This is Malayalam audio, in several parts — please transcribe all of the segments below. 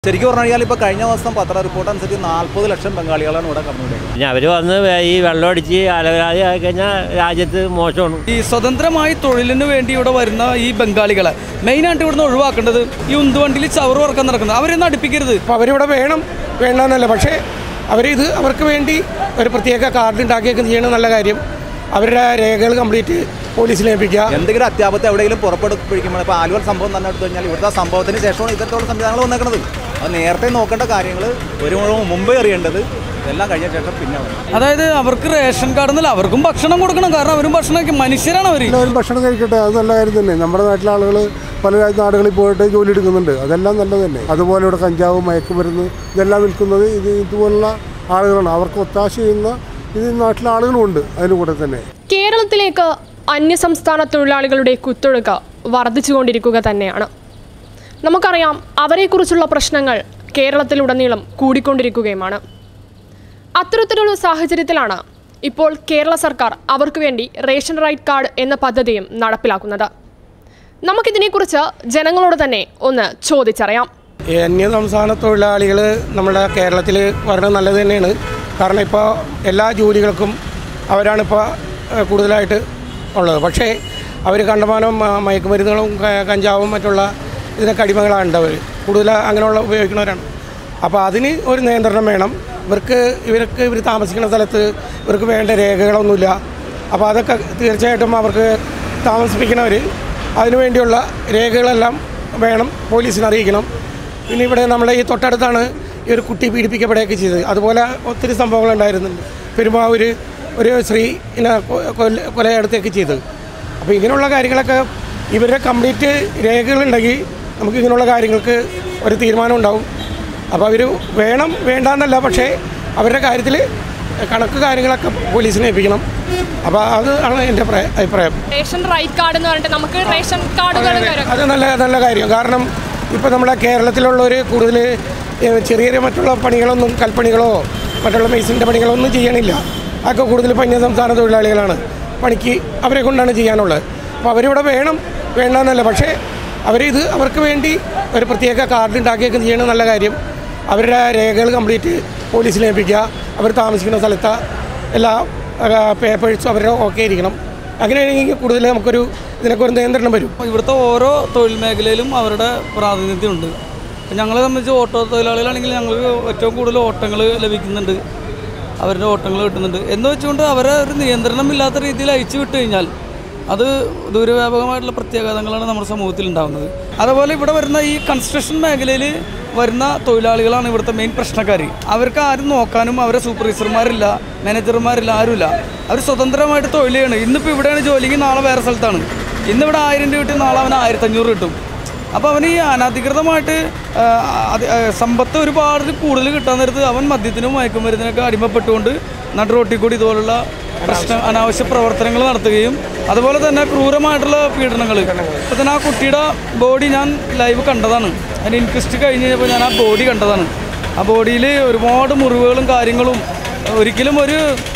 ശരിക്കും പറഞ്ഞു കഴിഞ്ഞാൽ ഇപ്പോൾ കഴിഞ്ഞ ദിവസം പത്ര റിപ്പോർട്ട് അനുസരിച്ച് നാൽപ്പത് ലക്ഷം ബംഗാളികളാണ് ഇവിടെ കടന്നുകൊണ്ടിരിക്കുന്നത് പിന്നെ അവർ വന്ന് ഈ വെള്ളമടിച്ച് അലവരാതി ആയി കഴിഞ്ഞാൽ രാജ്യത്ത് മോശമാണ് ഈ സ്വതന്ത്രമായി തൊഴിലിന് വേണ്ടി ഇവിടെ വരുന്ന ഈ ബംഗാളികളെ മെയിനായിട്ട് ഇവിടുന്ന് ഒഴിവാക്കേണ്ടത് ഈ ഉന്തുവണ്ടിയിൽ ചവറ് വർക്കം നടക്കുന്നത് അവരൊന്നും അടുപ്പിക്കരുത് അപ്പോൾ അവരിവിടെ വേണം വേണ്ടെന്നല്ല പക്ഷേ അവരിത് അവർക്ക് വേണ്ടി ഒരു പ്രത്യേക കാർഡ് ഉണ്ടാക്കിയൊക്കെ ചെയ്യണത് നല്ല കാര്യം അവരുടെ രേഖകൾ കംപ്ലീറ്റ് പോലീസിൽ ഏൽപ്പിക്കുക എന്തെങ്കിലും അത്യാപത്ത് എവിടെയെങ്കിലും പുറപ്പെടുപ്പിക്കുമ്പോൾ ഇപ്പോൾ ആലുവൽ സംഭവം തന്നെ എടുത്തു കഴിഞ്ഞാൽ ഇവിടുത്തെ സംഭവത്തിന് ശേഷമാണ് ഇത്തരത്തിലുള്ള സംവിധാനങ്ങൾ വന്നേക്കുന്നത് അത് നേരത്തെ നോക്കേണ്ട കാര്യങ്ങൾ ഒരു മുമ്പേ അറിയേണ്ടത് എല്ലാം കഴിഞ്ഞ ശേഷം പിന്നെ വന്നു. അതായത് അവർക്ക് റേഷൻ കാർഡ് എന്നല്ല അവർക്കും ഭക്ഷണം കൊടുക്കണം കാരണം അവരും ഭക്ഷണം കഴിക്കും മനുഷ്യരാണ് അവർ എല്ലാവരും ഭക്ഷണം കഴിക്കട്ടെ അത് നല്ല കാര്യം തന്നെ നമ്മുടെ നാട്ടിലെ ആളുകൾ പല രാജ്യ- നാടുകളിൽ പോയിട്ട് ജോലി എടുക്കുന്നുണ്ട് അതെല്ലാം നല്ലത് തന്നെ അതുപോലെ ഇവിടെ കഞ്ചാവ് മയക്കുമരുന്ന് ഇതെല്ലാം വിൽക്കുന്നത് ഇത് ഇതുപോലുള്ള ആളുകളാണ് അവർക്ക് ഒത്താശ ചെയ്യുന്ന ഇത് നാട്ടിലെ ആളുകളുമുണ്ട് അതിന് കൂടെ തന്നെ കേരളത്തിലേക്ക് അന്യസംസ്ഥാന തൊഴിലാളികളുടെ കുത്തൊഴുക്ക് വർദ്ധിച്ചുകൊണ്ടിരിക്കുക തന്നെയാണ് നമുക്കറിയാം അവരെക്കുറിച്ചുള്ള പ്രശ്നങ്ങൾ കേരളത്തിലുടനീളം കൂടിക്കൊണ്ടിരിക്കുകയുമാണ് അത്തരത്തിലുള്ള സാഹചര്യത്തിലാണ് ഇപ്പോൾ കേരള സർക്കാർ അവർക്ക് വേണ്ടി റേഷൻ റൈറ്റ് കാർഡ് എന്ന പദ്ധതിയും നടപ്പിലാക്കുന്നത് നമുക്കിതിനെക്കുറിച്ച് ജനങ്ങളോട് തന്നെ ഒന്ന് ചോദിച്ചറിയാം ഈ അന്യ സംസ്ഥാന തൊഴിലാളികൾ നമ്മുടെ കേരളത്തിൽ വരണത് നല്ലത് തന്നെയാണ് കാരണം ഇപ്പോൾ എല്ലാ ജോലികൾക്കും അവരാണിപ്പോൾ ഏഹ്, കൂടുതലായിട്ട് ഉള്ളത് പക്ഷേ അവർ കണ്ടമാനം ആ, മയക്കുമരുന്നുകളും ക- കഞ്ചാവും മറ്റുള്ള ഇതിനൊക്കെ അടിമകളാണ് അവർ കൂടുതൽ അങ്ങനെയുള്ള ഉപയോഗിക്കുന്നവരാണ് അപ്പോൾ അതിന് ഒരു നിയന്ത്രണം വേണം ഇവർക്ക് ഇവർക്ക് ഇവർ താമസിക്കുന്ന സ്ഥലത്ത് ഇവർക്ക് വേണ്ട രേഖകളൊന്നുമില്ല അപ്പോൾ അതൊക്കെ തീർച്ചയായിട്ടും അവർക്ക് താമസിപ്പിക്കുന്നവർ അതിനുവേണ്ടിയുള്ള രേഖകളെല്ലാം വേണം പോലീസിനെ അറിയിക്കണം പിന്നെ ഇവിടെ നമ്മുടെ ഈ തൊട്ടടുത്താണ് ഈ ഒരു കുട്ടി പീഡിപ്പിക്കപ്പെടുകയൊക്കെ ചെയ്തത് അതുപോലെ ഒത്തിരി സംഭവങ്ങൾ ഉണ്ടായിരുന്നുണ്ട് പെരുമാവൂർ ഒരു സ്ത്രീ ഇങ്ങനെ കൊ- കൊല്ല- കൊലയടുത്തൊക്കെ ചെയ്തത് അപ്പോൾ ഇങ്ങനെയുള്ള കാര്യങ്ങളൊക്കെ ഇവരുടെ കംപ്ലീറ്റ് രേഖകളുണ്ടെങ്കിൽ നമുക്ക് ഇങ്ങനെയുള്ള കാര്യങ്ങൾക്ക് ഒരു തീരുമാനം ഉണ്ടാവും അപ്പോൾ അവർ വേണം വേണ്ടാന്നല്ല പക്ഷേ അവരുടെ കാര്യത്തിൽ കണക്ക് കാര്യങ്ങളൊക്കെ പോലീസിനെ ഏൽപ്പിക്കണം അപ്പോൾ അത് ആണ് എൻ്റെ പ്ര- അഭിപ്രായം റേഷൻ റൈറ്റ് കാർഡ് എന്ന് പറഞ്ഞിട്ട് നമുക്ക് റേഷൻ കാർഡുകൾ അത് നല്ല നല്ല കാര്യം കാരണം ഇപ്പോൾ നമ്മുടെ കേരളത്തിലുള്ളവർ കൂടുതൽ ചെറിയ ചെറിയ മറ്റുള്ള പണികളൊന്നും കൽപ്പണികളോ മറ്റുള്ള മെയ്സിൻ്റെ പണികളോ ഒന്നും ചെയ്യണില്ല അതൊക്കെ കൂടുതൽ ഇപ്പോൾ അന്യ സംസ്ഥാന തൊഴിലാളികളാണ് പണിക്ക് അവരെ കൊണ്ടാണ് ചെയ്യാനുള്ളത് അപ്പോൾ അവരിവിടെ വേണം വേണ്ടെന്നല്ല പക്ഷേ അവരിത് അവർക്ക് വേണ്ടി ഒരു പ്രത്യേക കാർഡ് ഉണ്ടാക്കിയൊക്കെ ചെയ്യണത് നല്ല കാര്യം അവരുടെ രേഖകൾ കംപ്ലീറ്റ് പോലീസിൽ ഏൽപ്പിക്കുക അവർ താമസിക്കുന്ന സ്ഥലത്ത് എല്ലാ പേപ്പേഴ്സും അവരുടെ ഓക്കെ ഇരിക്കണം അങ്ങനെയാണെങ്കിൽ കൂടുതൽ നമുക്കൊരു ഇതിനൊക്കെ ഒരു നിയന്ത്രണം വരും ഇവിടുത്തെ ഓരോ തൊഴിൽ മേഖലയിലും അവരുടെ പ്രാതിനിധ്യമുണ്ട് ഇപ്പം ഞങ്ങളെ സംബന്ധിച്ച് ഓട്ടോ തൊഴിലാളികളാണെങ്കിൽ ഞങ്ങൾക്ക് ഏറ്റവും കൂടുതൽ ഓട്ടങ്ങൾ ലഭിക്കുന്നുണ്ട് അവരുടെ ഓട്ടങ്ങൾ കിട്ടുന്നുണ്ട് എന്ന് വെച്ചുകൊണ്ട് അവരെ ഒരു നിയന്ത്രണമില്ലാത്ത രീതിയിൽ അയച്ചു വിട്ട് കഴിഞ്ഞാൽ അത് ദൂരവ്യാപകമായിട്ടുള്ള പ്രത്യാഘാതങ്ങളാണ് നമ്മുടെ സമൂഹത്തിൽ ഉണ്ടാകുന്നത് അതുപോലെ ഇവിടെ വരുന്ന ഈ കൺസ്ട്രക്ഷൻ മേഖലയിൽ വരുന്ന തൊഴിലാളികളാണ് ഇവിടുത്തെ മെയിൻ പ്രശ്നക്കാർ അവർക്ക് ആരും നോക്കാനും അവരെ സൂപ്പർവൈസർമാരില്ല മാനേജർമാരില്ല ആരുമില്ല അവർ സ്വതന്ത്രമായിട്ട് തൊഴിൽ ചെയ്യണം ഇന്നിപ്പോൾ ഇവിടെയാണ് ജോലിക്ക് നാളെ വേറെ സ്ഥലത്താണ് ഇന്നിവിടെ ആയിരം രൂപ കിട്ടി നാളെ അവന് ആയിരത്തഞ്ഞൂറ് കിട്ടും അപ്പോൾ അവന് ഈ അനധികൃതമായിട്ട് ആ, അത്, ആ, സമ്പത്ത് ഒരുപാട് കൂടുതൽ കിട്ടാൻ നേരത്ത് അവൻ മദ്യത്തിനും മയക്കുമരുന്നിനൊക്കെ അടിമപ്പെട്ടുകൊണ്ട് നടു റോട്ടിൽ കൂടി ഇതുപോലുള്ള പ്രശ്ന അനാവശ്യ പ്രവർത്തനങ്ങൾ നടത്തുകയും അതുപോലെ തന്നെ ക്രൂരമായിട്ടുള്ള പീഡനങ്ങൾ ഇപ്പോൾ തന്നെ ആ കുട്ടിയുടെ ബോഡി ഞാൻ ലൈവ് കണ്ടതാണ് അതിന് ഇൻക്വസ്റ്റ് കഴിഞ്ഞ് കഴിഞ്ഞപ്പോൾ ഞാൻ ആ ബോഡി കണ്ടതാണ് ആ ബോഡിയിൽ ഒരുപാട് മുറിവുകളും കാര്യങ്ങളും ഒരിക്കലും ഒരു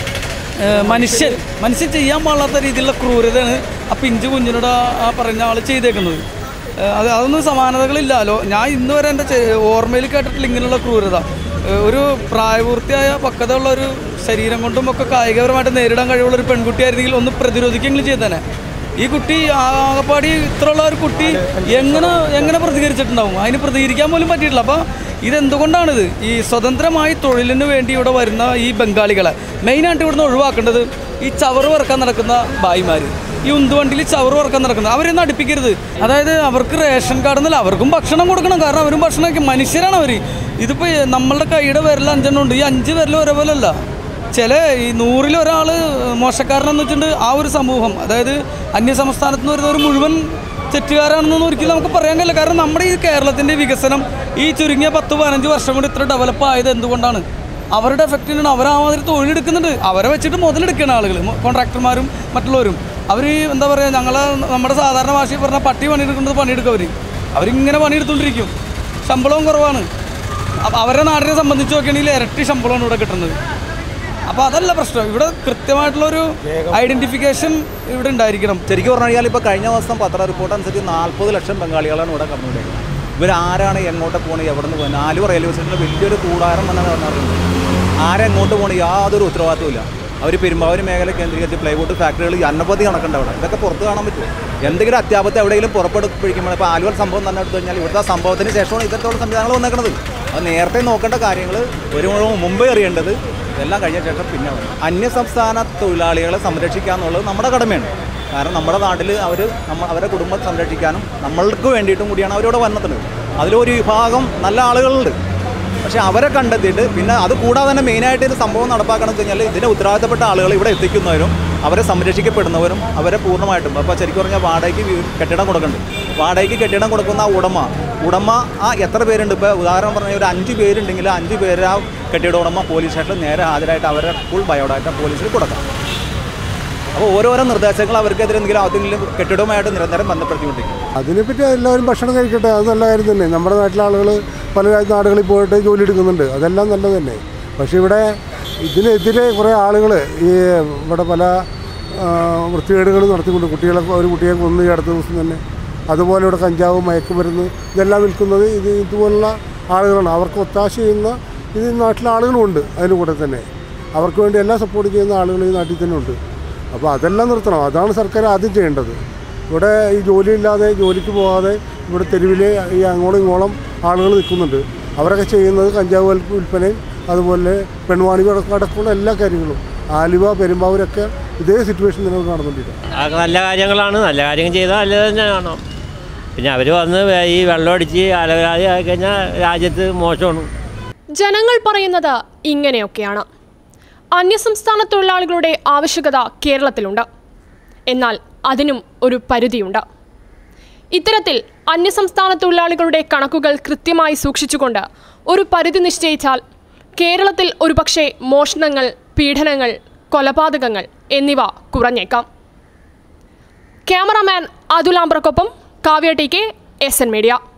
ഏഹ് മനുഷ്യൻ മനുഷ്യൻ ചെയ്യാൻ പാടില്ലാത്ത രീതിയിലുള്ള ക്രൂരതയാണ് ആ പിഞ്ചു കുഞ്ഞിനോട് ആ- ആ പറഞ്ഞ ആൾ ചെയ്തേക്കുന്നത് ഏഹ് അത് അതൊന്നും സമാനതകളില്ലല്ലോ ഞാൻ ഇന്ന് വരെ എൻ്റെ ചെ- ഓർമ്മയിൽ കേട്ടിട്ടില്ല ഇങ്ങനെയുള്ള ക്രൂരത ഏഹ് ഒരു പ്രായപൂർത്തിയായ പക്വതയുള്ള ഒരു ശരീരം കൊണ്ടും ഒക്കെ കായികപരമായിട്ട് നേരിടാൻ കഴിവുള്ള ഒരു പെൺകുട്ടിയായിരുന്നെങ്കിൽ ഒന്ന് പ്രതിരോധിക്കെങ്കിലും ചെയ്തേനെ ഈ കുട്ടി ആകപ്പാടി ഇത്രയുള്ള ഒരു കുട്ടി എങ്ങനെ എങ്ങനെ പ്രതികരിച്ചിട്ടുണ്ടാവും അതിന് പ്രതികരിക്കാൻ പോലും പറ്റിയിട്ടില്ല അപ്പോൾ ഇതെന്തുകൊണ്ടാണിത് ഈ സ്വതന്ത്രമായി തൊഴിലിന് വേണ്ടി ഇവിടെ വരുന്ന ഈ ബംഗാളികളെ മെയിനായിട്ട് ഇവിടുന്ന് ഒഴിവാക്കേണ്ടത് ഈ ചവറ് വറക്കാൻ നടക്കുന്ന ബായിമാർ ഈ ഉന്തുവണ്ടിയിൽ ചവറ് വറക്കാൻ നടക്കുന്നത് അവരൊന്നും അടുപ്പിക്കരുത് അതായത് അവർക്ക് റേഷൻ കാർഡ് എന്നല്ല അവർക്കും ഭക്ഷണം കൊടുക്കണം കാരണം അവരും ഭക്ഷണം കഴിക്കും മനുഷ്യരാണ് അവർ ഇതിപ്പോൾ നമ്മളുടെ കൈയുടെ വിരൽ അഞ്ചെണ്ണം ഉണ്ട് ഈ അഞ്ച് വിരൽ ഒരേപോലെ അല്ല ചില ഈ നൂറിൽ ഒരാൾ മോശക്കാരനെന്ന് വെച്ചിട്ടുണ്ട് ആ ഒരു സമൂഹം അതായത് അന്യ സംസ്ഥാനത്ത് നിന്ന് വരുന്നവർ മുഴുവൻ തെറ്റുകാരാണെന്നൊന്നും ഒരിക്കലും നമുക്ക് പറയാൻ കഴിയില്ല കാരണം നമ്മുടെ ഈ കേരളത്തിൻ്റെ വികസനം ഈ ചുരുങ്ങിയ പത്ത് പതിനഞ്ച് വർഷം കൊണ്ട് ഇത്ര ഡെവലപ്പ് ആയത് എന്തുകൊണ്ടാണ് അവരുടെ എഫക്റ്റിനാണ് അവർ ആ മാതിരി തൊഴിലെടുക്കുന്നുണ്ട് അവരെ വെച്ചിട്ട് മുതലെടുക്കുന്ന ആളുകൾ കോൺട്രാക്ടർമാരും മറ്റുള്ളവരും അവർ എന്താ പറയുക ഞങ്ങളെ നമ്മുടെ സാധാരണ ഭാഷയിൽ പറഞ്ഞാൽ പട്ടി പണിയെടുക്കുന്നത് പണിയെടുക്കും അവർ അവരിങ്ങനെ പണിയെടുത്തുകൊണ്ടിരിക്കും ശമ്പളവും കുറവാണ് അപ്പൊ അവരുടെ നാടിനെ സംബന്ധിച്ച് നോക്കുകയാണെങ്കിൽ ഇരട്ടി ശമ്പളമാണ് ഇവിടെ കിട്ടുന്നത് അപ്പോൾ അതല്ല പ്രശ്നം ഇവിടെ കൃത്യമായിട്ടുള്ളൊരു ഐഡന്റിഫിക്കേഷൻ ഇവിടെ ഉണ്ടായിരിക്കണം ശരിക്കും പറഞ്ഞു കഴിഞ്ഞാൽ ഇപ്പോൾ കഴിഞ്ഞ ദിവസം പത്ര റിപ്പോർട്ട് അനുസരിച്ച് നാൽപ്പത് ലക്ഷം ബംഗാളികളാണ് ഇവിടെ കടന്നുകൊണ്ടിരിക്കുന്നത് ഇവരാരാണ് എങ്ങോട്ട് പോകണത് എവിടെ നിന്ന് പോകുന്നത് ആലുവ റെയിൽവേ സ്റ്റേഷനിൽ വലിയൊരു കൂടാരം എന്നാണ് പറഞ്ഞിട്ടുണ്ട് ആരെങ്ങോട്ട് പോകണം യാതൊരു ഉത്തരവാദിത്വമില്ല അവർ പെരുമ്പാവൂർ മേഖല കേന്ദ്രീകരിച്ച് പ്ലൈവുഡ് ഫാക്ടറികൾ അനവധി കണക്കുണ്ട് അവിടെ ഇതൊക്കെ പുറത്ത് കാണാൻ പറ്റുമോ എന്തെങ്കിലും അത്യാപത്ത് എവിടെയെങ്കിലും പുറപ്പെടുപ്പിക്കുമ്പോൾ ഇപ്പോൾ ആലുവ സംഭവം തന്നെ എടുത്തു കഴിഞ്ഞാൽ ഇവിടുത്തെ ആ സംഭവത്തിന് ശേഷമാണ് ഇത്തരത്തിലുള്ള സംവിധാനങ്ങൾ വന്നേക്കുന്നത് അത് നേരത്തെ നോക്കേണ്ട കാര്യങ്ങൾ ഒരു മുമ്പേ അറിയേണ്ടത് ഇതെല്ലാം കഴിഞ്ഞ ശേഷം പിന്നെ വന്നു. അന്യസംസ്ഥാന തൊഴിലാളികളെ സംരക്ഷിക്കുക എന്നുള്ളത് നമ്മുടെ കടമയാണ് കാരണം നമ്മുടെ നാട്ടിൽ അവർ നമ്മ അവരുടെ കുടുംബം സംരക്ഷിക്കാനും നമ്മൾക്ക് വേണ്ടിയിട്ടും കൂടിയാണ് അവരിവിടെ വന്നിട്ടുള്ളത് അതിലൊരു വിഭാഗം നല്ല ആളുകളുണ്ട് പക്ഷേ അവരെ കണ്ടെത്തിയിട്ട് പിന്നെ അത് കൂടാതെ തന്നെ മെയിനായിട്ട് ഇത് സംഭവം നടപ്പാക്കണം എന്ന് വെച്ച് കഴിഞ്ഞാൽ ഇതിന് ഉത്തരവാദിത്തപ്പെട്ട ആളുകൾ ഇവിടെ എത്തിക്കുന്നവരും അവരെ സംരക്ഷിക്കപ്പെടുന്നവരും അവരെ പൂർണ്ണമായിട്ടും അപ്പോൾ ശരിക്കും പറഞ്ഞാൽ വാടകയ്ക്ക് വീ- കെട്ടിടം കൊടുക്കുന്നുണ്ട് വാടകയ്ക്ക് കെട്ടിടം കൊടുക്കുന്ന ആ ഉടമ ഉടമ ആ എത്ര പേരുണ്ട് ഇപ്പോൾ ഉദാഹരണം പറഞ്ഞാൽ ഒരു അഞ്ച് പേരുണ്ടെങ്കിൽ ആ അഞ്ച് പേര് ആ കെട്ടിട ഉടമ പോലീസ് സ്റ്റേഷനിൽ നേരെ ഹാജരായിട്ട് അവരെ ഫുൾ ബയോഡാറ്റ പോലീസിൽ കൊടുക്കാം അപ്പോൾ ഓരോരോ നിർദ്ദേശങ്ങൾ അവർക്കെതിരെ എന്തെങ്കിലും അതെങ്കിലും കെട്ടിടവുമായിട്ട് നിരന്തരം ബന്ധപ്പെടുത്തിക്കൊണ്ടിരിക്കും അതിനെപ്പറ്റി എല്ലാവരും ഭക്ഷണം കഴിക്കട്ടെ അത് നല്ല കാര്യം തന്നെ നമ്മുടെ നാട്ടിലെ ആളുകൾ പല രാജ്യ- നാടുകളിൽ പോയിട്ട് ജോലി എടുക്കുന്നുണ്ട് അതെല്ലാം നല്ലത് തന്നെ പക്ഷേ ഇവിടെ ഇതിനെതിരെ കുറേ ആളുകൾ ഈ ഇവിടെ പല ആ, വൃത്തികേടുകൾ നടത്തിക്കൊണ്ട് കുട്ടികളെ ഒരു കുട്ടിയെ കൊന്ന് ഈ അടുത്ത ദിവസം തന്നെ അതുപോലെ ഇവിടെ കഞ്ചാവ് മയക്കുമരുന്ന് ഇതെല്ലാം വിൽക്കുന്നത് ഇത് ഇതുപോലുള്ള ആളുകളാണ് അവർക്ക് ഒത്താശ ചെയ്യുന്ന ഇത് ഈ നാട്ടിലെ ആളുകളുമുണ്ട് അതിന് കൂടെ തന്നെ അവർക്ക് വേണ്ടി എല്ലാം സപ്പോർട്ട് ചെയ്യുന്ന ആളുകൾ ഈ നാട്ടിൽ തന്നെ ഉണ്ട് അപ്പോൾ അതെല്ലാം നിർത്തണം അതാണ് സർക്കാർ ആദ്യം ചെയ്യേണ്ടത് ഇവിടെ ഈ ജോലിയില്ലാതെ ജോലിക്ക് പോകാതെ ഇവിടെ തെരുവിൽ ഈ അങ്ങോളം ഇങ്ങോളം ആളുകൾ നിൽക്കുന്നുണ്ട് അവരൊക്കെ ചെയ്യുന്നത് കഞ്ചാവ് വിൽ- വിൽപ്പനയും അതുപോലെ പെൺവാണികൾ അടക്കമുള്ള എല്ലാ കാര്യങ്ങളും ആലുവ പെരുമ്പാവൂരൊക്കെ ഇതേ സിറ്റുവേഷൻ തന്നെ നടന്നുകൊണ്ടിരിക്കുക അതൊക്കെ നല്ല കാര്യങ്ങളാണ് നല്ല കാര്യങ്ങൾ ചെയ്താൽ നല്ലത് തന്നെയാണ് പിന്നെ അവർ വന്ന് ഈ വെള്ളമടിച്ച് അലവരാതി ആയി കഴിഞ്ഞാൽ രാജ്യത്ത് മോശമാണ് ജനങ്ങൾ പറയുന്നത് ഇങ്ങനെയൊക്കെയാണ് അന്യസംസ്ഥാന തൊഴിലാളികളുടെ ആവശ്യകത കേരളത്തിലുണ്ട് എന്നാൽ അതിനും ഒരു പരിധിയുണ്ട് ഇത്തരത്തിൽ അന്യസംസ്ഥാന തൊഴിലാളികളുടെ കണക്കുകൾ കൃത്യമായി സൂക്ഷിച്ചുകൊണ്ട് ഒരു പരിധി നിശ്ചയിച്ചാൽ കേരളത്തിൽ ഒരുപക്ഷെ മോഷണങ്ങൾ പീഡനങ്ങൾ കൊലപാതകങ്ങൾ എന്നിവ കുറഞ്ഞേക്കാം ക്യാമറാമാൻ അതുലാംബ്രക്കൊപ്പം Kavya T K S N media